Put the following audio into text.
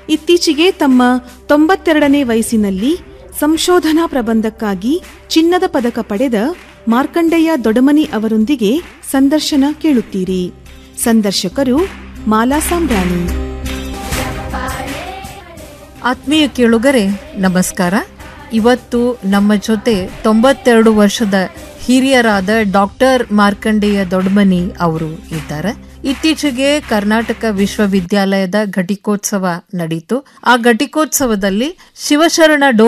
ಇತ್ತೀಚೆಗೆ ತಮ್ಮ ತೊಂಬತ್ತೆರಡನೇ ವಯಸ್ಸಿನಲ್ಲಿ ಸಂಶೋಧನಾ ಪ್ರಬಂಧಕ್ಕಾಗಿ ಚಿನ್ನದ ಪದಕ ಪಡೆದ ಮಾರ್ಕಂಡೇಯ ದೊಡಮನಿ ಅವರೊಂದಿಗೆ ಸಂದರ್ಶನ ಕೇಳುತ್ತೀರಿ ಸಂದರ್ಶಕರು ಮಾಲಾ ಸಾಂಬ್ರಾಣಿ ಆತ್ಮೀಯ ಕೇಳುಗರೆ ನಮಸ್ಕಾರ ಇವತ್ತು ನಮ್ಮ ಜೊತೆ ತೊಂಬತ್ತೆರಡು ವರ್ಷದ ಹಿರಿಯರಾದ ಡಾಕ್ಟರ್ ಮಾರ್ಕಂಡೇಯ ದೊಡ್ಮನಿ ಅವರು ಇದ್ದಾರೆ ಇತ್ತೀಚೆಗೆ ಕರ್ನಾಟಕ ವಿಶ್ವವಿದ್ಯಾಲಯದ ಘಟಿಕೋತ್ಸವ ನಡೀತು ಆ ಘಟಿಕೋತ್ಸವದಲ್ಲಿ ಶಿವಶರಣ ಡೋ